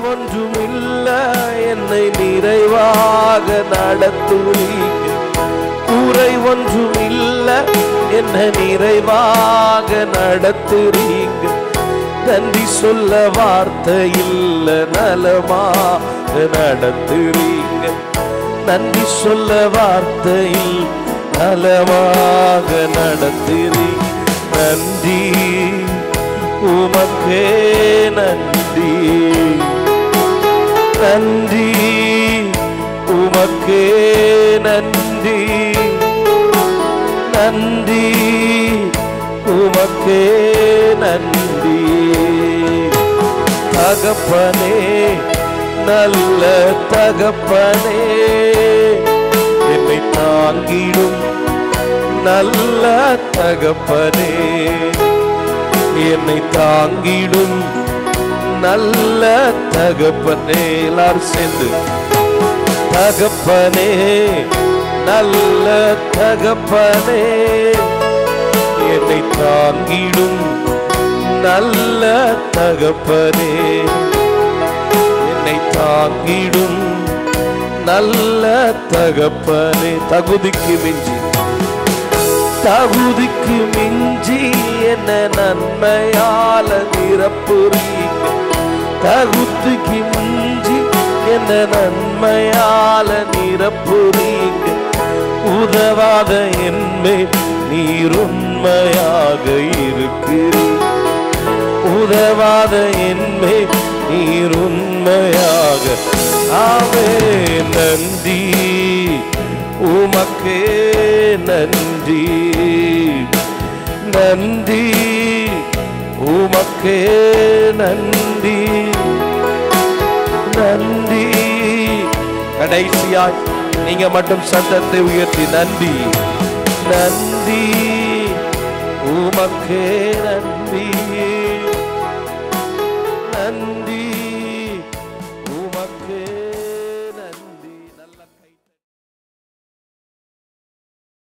ஒன்றுமில்ல என்னை நிறைவாக நடத்துவீங்க குறை ஒன்றுமில்ல என்ன நிறைவாக நடத்துறீங்க நன்றி சொல்ல வார்த்தை இல்ல நலமாக நடத்துறீங்க நன்றி சொல்ல வார்த்தை இல்ல நலமாக நடத்துறீங்க நன்றி உமக்கே நன்றி நன்றி உமக்கே நன்றி நன்றி உமக்கே நன்றி தகப்பனே நல்ல தகப்பனே என்னை தாங்கிடும் நல்ல தகப்பனே என்னை தாங்கிடும் நல்ல தகப்பனே எல்லாரும் சேர்ந்து தகப்பனே நல்ல தகப்பனே என்னை தாங்கிடும் நல்ல தகப்பனே என்னை தாங்கிடும் நல்ல தகப்பனே தகுதிக்கு மிஞ்சி தகுதிக்கு மிஞ்சி என்ன நன்மையால நிரப்புறீங்க தகுதிக்கு மிஞ்சி என்ன நன்மையால நிரப்புறீங்க உதவாத என்மே நீர் உண்மையாக இருக்கிறீர் உதவாத என்மே நீர் உண்மையாக ஆவே நன்றி உமக்கே நன்றி நன்றி உமக்கே நன்றி நன்றி கடைசியாய் நீங்க மட்டும் சத்தத்தை உயர்த்தி நன்றி நன்றி உமக்கே நன்றி